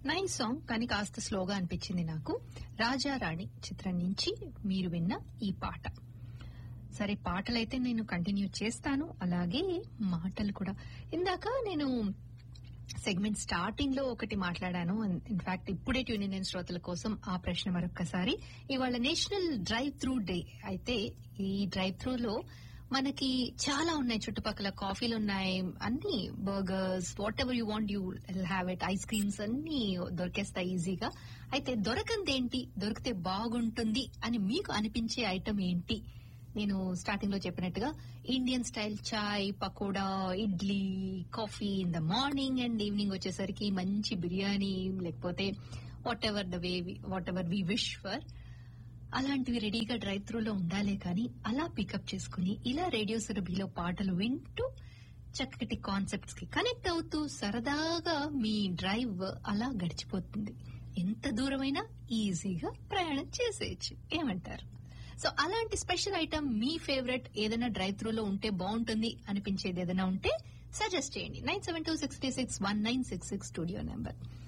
nice song కానీ కాస్త స్లోగా అనిపించింది నాకు రాజారాణి చిత్రం నుంచి మీరు విన్న ఈ పాట సరే పాటలైతే నేను కంటిన్యూ చేస్తాను అలాగే మాటలు కూడా ఇందాక నేను సెగ్మెంట్ స్టార్టింగ్ లో ఒకటి మాట్లాడాను ఇన్ఫాక్ట్ ఇప్పుడే ట్యూన్ ఇన్ శ్రోతల కోసం ఆ ప్రశ్న మరొకసారి ఇవాళ నేషనల్ డ్రైవ్ త్రూ డే అయితే ఈ డ్రైవ్ త్రూ లో మనకి చాలా ఉన్నాయి చుట్టుపక్కల కాఫీలు ఉన్నాయి అన్ని burgers whatever you want you have it ice creams అన్ని దొరికేస్తాయి ఈజీగా అయితే దొరకంది ఏంటి దొరికితే బాగుంటుంది అని మీకు అనిపించే ఐటమ్ ఏంటి నేను స్టార్టింగ్ లో చెప్పినట్టుగా Indian style chai pakoda idli coffee in the morning and evening వచ్చేసరికి మంచి బిర్యానీ లేకపోతే whatever the way whatever we wish for అలాంటివి రెడీగా డ్రైవ్ త్రూలో ఉండాలే కానీ అలా పికప్ చేసుకుని ఇలా రేడియో సురభిలో పాటలు వింటూ చక్కటి కాన్సెప్ట్స్ కి కనెక్ట్ అవుతూ సరదాగా మీ డ్రైవ్ అలా గడిచిపోతుంది ఎంత దూరమైనా ఈజీగా ప్రయాణం చేసేయచ్చు ఏమంటారు సో అలాంటి స్పెషల్ ఐటమ్ మీ ఫేవరెట్ ఏదైనా డ్రైవ్ త్రూలో ఉంటే బాగుంటుంది అనిపించేది ఏదైనా ఉంటే సజెస్ట్ చేయండి nine seven two six three six one nine six six studio number